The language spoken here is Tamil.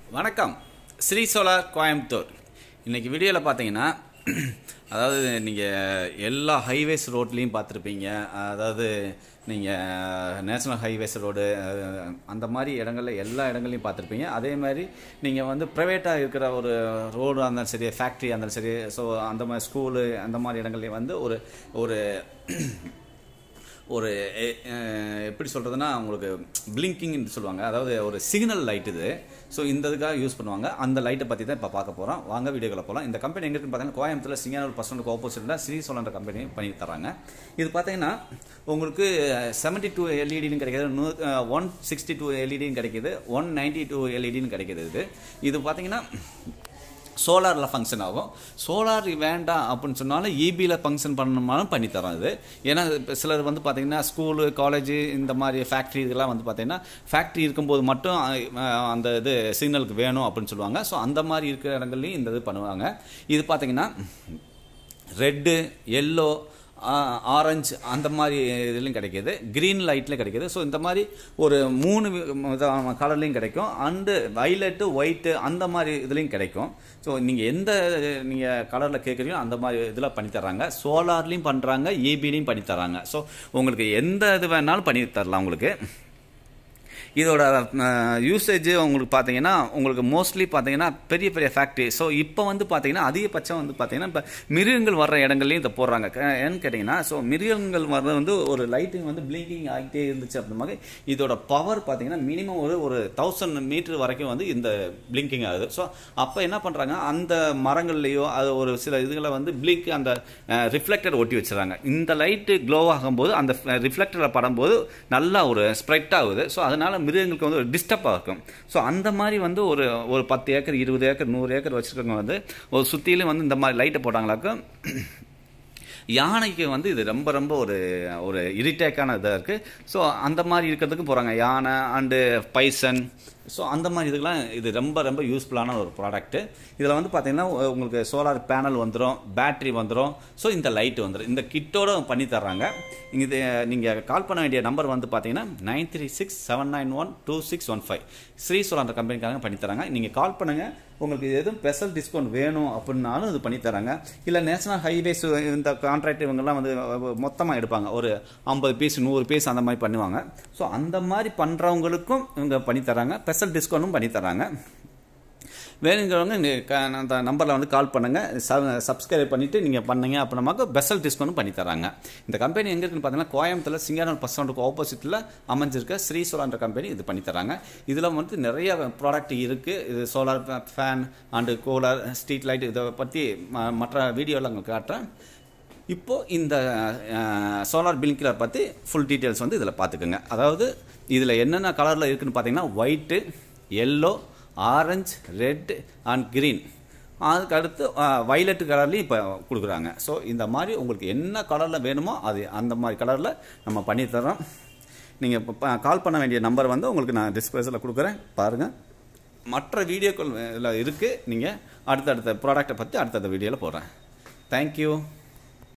வணக்கம் ஸ்ரீ சோலார் கோயம்புத்தூர் இன்றைக்கி வீடியோவில் பார்த்தீங்கன்னா அதாவது நீங்கள் எல்லா ஹைவேஸ் ரோட்லேயும் பார்த்துருப்பீங்க அதாவது நீங்கள் நேஷனல் ஹைவேஸ் ரோடு அந்த மாதிரி இடங்கள்ல எல்லா இடங்கள்லையும் பார்த்துருப்பீங்க அதே மாதிரி நீங்கள் வந்து ப்ரைவேட்டாக இருக்கிற ஒரு ரோடு இருந்தாலும் சரி ஃபேக்ட்ரி இருந்தாலும் சரி ஸோ அந்த மாதிரி ஸ்கூலு அந்த மாதிரி இடங்கள்லையும் வந்து ஒரு ஒரு ஒரு எ- அஹ் எப்படி சொல்கிறதுனா உங்களுக்கு பிளிங்கிங்னு சொல்லுவாங்க அதாவது ஒரு சிக்னல் லைட் இது ஸோ இந்த இதுக்காக யூஸ் பண்ணுவாங்க அந்த லைட்டை பற்றி தான் இப்போ பார்க்க போகிறோம் வாங்க வீடியோக்குள்ள போகலாம் இந்த கம்பெனி எங்கே இருக்குன்னு பார்த்தீங்கன்னா கோயம்புத்தூர் சிங்கானூர் பஸ் ஸ்டாண்டுக்கு ஆப்போசிட்டில் ஸ்ரீ சோழன்ற கம்பெனி பண்ணி தராங்க இது பார்த்தீங்கன்னா உங்களுக்கு செவன்ட்டி டூ எல்இடின்னு கிடைக்கிது நூ ஒன் சிக்ஸ்டி டூ எல்இடின்னு கிடைக்கிது ஒன் நைன்டி டூ எல்இடின்னு கிடைக்கிது இது இது பார்த்தீங்கன்னா சோலாரில் ஃபங்க்ஷன் ஆகும் சோலார் வேண்டாம் அப்படின்னு சொன்னாலும் இபியில் ஃபங்க்ஷன் பண்ணணுமாலும் பண்ணி தரோம் இது ஏன்னா இப்போ சிலர் வந்து பார்த்தீங்கன்னா ஸ்கூலு காலேஜ் இந்த மாதிரி ஃபேக்ட்ரி இதெல்லாம் வந்து பார்த்தீங்கன்னா ஃபேக்ட்ரி இருக்கும்போது மட்டும் அஹ், அந்த இது சிக்னலுக்கு வேணும் அப்படின்னு சொல்லுவாங்க ஸோ அந்த மாதிரி இருக்கிற இடங்கள்லையும் இந்த இது பண்ணுவாங்க இது பார்த்தீங்கன்னா ரெட்டு எல்லோ ஆரஞ்சு அந்த மாதிரி இதுலையும் கிடைக்கிது க்ரீன் லைட்டில் கிடைக்கிது ஸோ இந்த மாதிரி ஒரு மூணு கலர்லேயும் கிடைக்கும் அண்டு வைலட்டு ஒயிட்டு அந்த மாதிரி இதுலேயும் கிடைக்கும் ஸோ நீங்கள் எந்த நீங்கள் கலரில் கேட்குறீங்களோ அந்த மாதிரி இதில் பண்ணி தர்றாங்க சோலார்லேயும் பண்ணுறாங்க ஏபிலையும் பண்ணி தராங்க ஸோ உங்களுக்கு எந்த இது வேணாலும் பண்ணி தரலாம் உங்களுக்கு இதோட யூசேஜ் உங்களுக்கு பார்த்தீங்கன்னா உங்களுக்கு மோஸ்ட்லி பார்த்தீங்கன்னா பெரிய பெரிய ஃபேக்ட்ரி ஸோ இப்போ வந்து பார்த்தீங்கன்னா அதிகபட்சம் வந்து பார்த்தீங்கன்னா இப்போ மிருகங்கள் வர்ற இடங்கள்லையும் இதை போடுறாங்க க- ஏன்னு கேட்டிங்கன்னா ஸோ மிருகங்கள் வர்றது வந்து ஒரு லைட்டிங் வந்து பிளிங்கிங் ஆகிட்டே இருந்துச்சு அப்படின்ற மாதிரி இதோட பவர் பார்த்தீங்கன்னா மினிமம் ஒரு ஒரு தௌசண்ட் மீட்டர் வரைக்கும் வந்து இந்த பிளிங்கிங் ஆகுது ஸோ அப்போ என்ன பண்ணுறாங்க அந்த மரங்கள்லேயோ அது ஒரு சில இதுகளை வந்து பிளிங்க் அந்த ரிஃப்ளெக்டர் ஒட்டி வச்சுறாங்க இந்த லைட்டு க்ளோ ஆகும்போது அந்த ரிஃப்ளெக்டரை படும்போது நல்லா ஒரு ஸ்ப்ரெட் ஆகுது ஸோ அதனால மிருகங்களுக்கு வந்து ஒரு டிஸ்டர்பாக இருக்கும் ஸோ அந்த மாதிரி வந்து ஒரு ஒரு பத்து ஏக்கர் இருபது ஏக்கர் நூறு ஏக்கர் வச்சுருக்கவங்க வந்து ஒரு சுற்றிலும் வந்து இந்த மாதிரி லைட்டை போட்டாங்களாக்கும் யானைக்கு வந்து இது ரொம்ப ரொம்ப ஒரு ஒரு இரிட்டேக்கான இதாக இருக்குது ஸோ அந்த மாதிரி இருக்கிறதுக்கு போகிறாங்க யானை அண்டு பைசன் ஸோ அந்த மாதிரி இதுக்கெல்லாம் இது ரொம்ப ரொம்ப யூஸ்ஃபுல்லான ஒரு ப்ராடக்ட்டு இதில் வந்து பார்த்தீங்கன்னா உ- உங்களுக்கு சோலார் பேனல் வந்துடும் பேட்டரி வந்துடும் ஸோ இந்த லைட் வந்துடும் இந்த கிட்டோட பண்ணி தர்றாங்க இது நீங்கள் கால் பண்ண வேண்டிய நம்பர் வந்து பார்த்தீங்கன்னா nine three six seven nine one two six one five Sri solar கம்பெனிக்காக பண்ணி தராங்க நீங்கள் கால் பண்ணுங்கள் உங்களுக்கு எதுவும் ஸ்பெஷல் டிஸ்கவுண்ட் வேணும் அப்படின்னாலும் இது பண்ணி தராங்க இல்லை நேஷனல் ஹைவேஸ் இந்த கான்ட்ராக்ட் இவங்கெல்லாம் வந்து மொத்தமாக எடுப்பாங்க ஒரு ஐம்பது பீஸ் நூறு பீஸ் அந்த மாதிரி பண்ணுவாங்க ஸோ அந்த மாதிரி பண்ணுறவங்களுக்கும் இவங்க பண்ணி தராங்க ஸ்பெஷல் டிஸ்கவுண்ட்டும் பண்ணி தராங்க வேணுங்கிறவங்க இங்கே அந்த நம்பரில் வந்து கால் பண்ணுங்கள் சப்ஸ்கிரைப் பண்ணிவிட்டு நீங்கள் பண்ணீங்க அப்படின்னாக்க பெஸ்டல் டிஸ்கவுண்ட் பண்ணி தராங்க இந்த கம்பெனி எங்கே இருக்குன்னு பார்த்தீங்கன்னா கோயம்புத்தூர் சிங்கானூர் பஸ் ஸ்டாண்டுக்கு ஆப்போசிட்டில் அமைஞ்சிருக்க ஸ்ரீ சோலான்ற கம்பெனி இது பண்ணி தராங்க இதில் வந்து நிறைய ப்ராடக்ட் இருக்குது இது solar fan and cooler street light இதை பற்றி ம- மற்ற வீடியோவில் உங்களுக்கு காட்டுறேன் இப்போ இந்த சோலார் பில்கிலர் பற்றி ஃபுல் டீட்டெயில்ஸ் வந்து இதில் பார்த்துக்குங்க அதாவது இதில் என்னென்ன கலரில் இருக்குன்னு பார்த்தீங்கன்னா white yellow orange red and green அதுக்கு அடுத்து வைலட் கலர்லேயும் இப்போ கொடுக்குறாங்க ஸோ இந்த மாதிரி உங்களுக்கு என்ன கலரில் வேணுமோ அது அந்த மாதிரி கலரில் நம்ம பண்ணி தரோம் நீங்கள் இப்போ கால் பண்ண வேண்டிய நம்பர் வந்து உங்களுக்கு நான் டிஸ்பிளேஸில் கொடுக்குறேன் பாருங்கள் மற்ற வீடியோக்கள் இதில் இருக்குது நீங்கள் அடுத்தடுத்த ப்ராடக்ட்டை பற்றி அடுத்தடுத்த வீடியோவில் போடுறேன் தேங்க்யூ